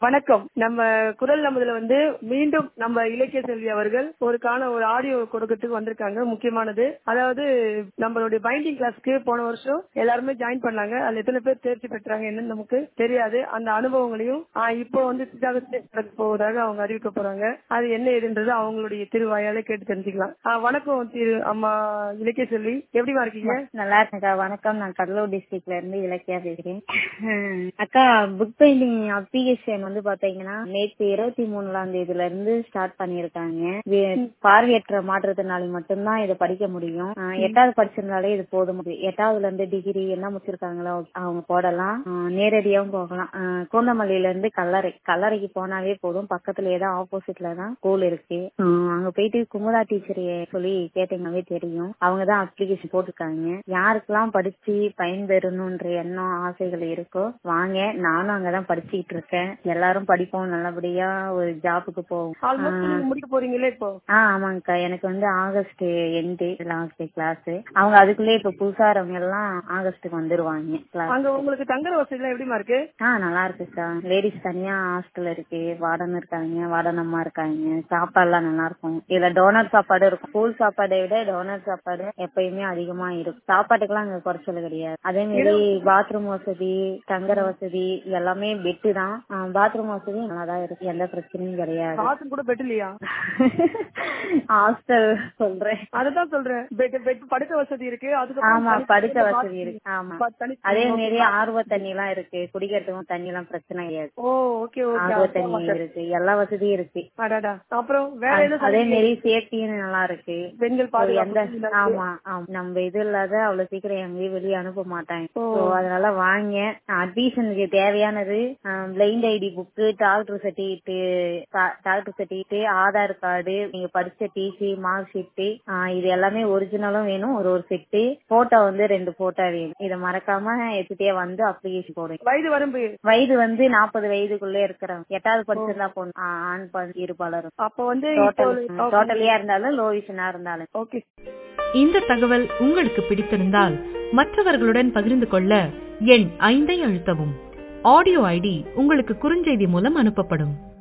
வணக்கம் நம்ம குரல் நமதுல வந்து மீண்டும் நம்ம இலக்கிய செல்வி அவர்கள் ஒரு காண ஒரு ஆடியோ கொடுக்கறதுக்கு வந்திருக்காங்க முக்கியமானது அதாவது நம்மளுடைய பைண்டிங் கிளாஸ்க்கு போன வருஷம் எல்லாருமே ஜாயின் பண்ணாங்க அதுல எத்தனை பேர் தேர்ச்சி பெற்றாங்க என்னன்னு நமக்கு தெரியாது அந்த அனுபவங்களையும் ஆஹ் இப்போ வந்து சித்தாகத்தை நடக்க போவதாக அவங்க அறிவிக்க போறாங்க அது என்ன ஏதுன்றது அவங்களுடைய திருவாயால கேட்டு தெரிஞ்சுக்கலாம் ஆஹ் வணக்கம் திரு அம்மா இலக்கிய செல்வி எப்படிமா இருக்கீங்க நல்லா இருக்கேன்க்கா வணக்கம் நான் கடலூர் டிஸ்ட்ரிக்ட்ல இருந்து இலக்கியா பேசுறேன் ஹம், அக்கா புக் பெயிண்டிங் அப்ளிகேஷன் வந்து பாத்தீங்கன்னா நேற்று இருபத்தி மூணாம் தேதியில இருந்து ஸ்டார்ட் பண்ணிருக்காங்க வே- பார்வையற்ற மாற்றுத்திறனாளி மட்டும்தான் இதை படிக்க முடியும் ஆஹ், எட்டாவது படிச்சிருந்தாலே இது போதும் எட்டாவதுல இருந்து டிகிரி என்ன முடிச்சிருக்காங்களோ அவங்க போடலாம் ஆஹ், நேரடியாவும் போகலாம் ஆஹ், கூந்தமல்லியில இருந்து கல்லறை கல்லறைக்கு போனாலே போதும் பக்கத்துலயே தான் ஆப்போசிட்ல தான் ஸ்கூல் இருக்கு ஆஹ், அங்க போயிட்டு குமுதா டீச்சர் சொல்லி கேட்டீங்கன்னாவே தெரியும் அவங்க தான் அப்ளிகேஷன் போட்டிருக்காங்க யாருக்கெல்லாம் படிச்சு பயன்பெறணும்ன்ற எண்ணம் ஆசைகள் இருக்கோ வாங்க நானும் அங்கதான் படிச்சுக்கிட்டு இருக்கேன் எல்லாரும் படிப்போம் நல்லபடியா ஒரு ஜாபுக்கு போவோம் ஆல்மோஸ்ட் நீங்க முடிக்க போறீங்களே இப்போ ஆ ஆமாங்கக்கா எனக்கு வந்து ஆகஸ்ட் எண்டு லாஸ்ட் கிளாஸ் அவங்க அதுக்குள்ளே இப்ப புதுசாரவங்க எல்லாம் ஆகஸ்டுக்கு வந்துருவாங்க கிளாஸ் அங்க உங்களுக்கு தங்குற வசதி எல்லாம் எப்படிமா இருக்கு ஆ நல்லா இருக்குக்கா லேடிஸ் தனியா ஹாஸ்டல் இருக்கு வார்டன் இருக்காங்க வார்டன் அம்மா இருக்காங்க சாப்பாடுலாம் நல்லா இருக்கும் இதுல டோனர் சாப்பாடு இருக்கும் ஸ்கூல் சாப்பாடை விட டோனர் சாப்பாடு எப்பயுமே அதிகமா இருக்கும் சாப்பாட்டுக்கெல்லாம் அங்க குறைச்சல் கிடையாது அதே மாதிரி பாத்ரூம் வசதி தங்குற வசதி எல்லாமே பெட்டு தான் பாத்ரூம் வசதி நல்லா தான் இருக்கு எந்த பிரச்சனையும் கிடையாது பாத்ரூம் கூட பெட் இல்லையா ஹாஸ்டல் சொல்றேன் அதுதான் சொல்றேன் பெட் பெட் படுக்க வசதி இருக்கு ஆமா அதுக்கு படுக்க வசதி இருக்கு ஆமா தனி அதே மாதிரி ஆர்வ தண்ணி எல்லாம் இருக்கு குடிக்கிறதுக்கும் தண்ணி எல்லாம் பிரச்சனை கிடையாது ஓ ஓகே ஆர்வ ஓகே தண்ணி இருக்கு எல்லா வசதியும் இருக்கு அடாடா அப்புறம் வேற என்ன அதே மாதிரி சேஃப்டியும் நல்லா இருக்கு பெண்கள் So, எந்த பாதுகாப்பு ஆமா ஆமா. நம்ம இது இல்லாத அவ்வளவு சீக்கிரம் எங்கேயும் வெளியே அனுப்ப மாட்டாங்க ஓ. So, அதனால வாங்க அட்மிஷனுக்கு தேவையானது blind ID book doctor certificate doctor certificate Aadhaar card நீங்க படிச்ச டிசி மார்க் ஷீட் இது எல்லாமே ஒரிஜினலும் வேணும் ஒரு ஒரு செட்டு போட்டோ வந்து ரெண்டு போட்டோ வேணும் இதை மறக்காம எடுத்துட்டே வந்து அப்ளிகேஷன் போடுங்க வயது வரம்பு வயது வந்து நாற்பது வயதுக்குள்ளே இருக்கிறவங்க எட்டாவது படிச்சிருந்தா போதும் ஆ, ஆண் பெண் இருபாலரும் அப்ப வந்து டோட்டல் டோட்டலியா இருந்தாலும் லோ விஷனா இருந்தாலும் ஓகே இந்த தகவல் உங்களுக்கு பிடித்திருந்தால் மற்றவர்களுடன் பகிர்ந்து கொள்ள எண் ஐந்தை அழுத்தவும் ஆடியோ ஐடி உங்களுக்கு குறுஞ்செய்தி மூலம் அனுப்பப்படும்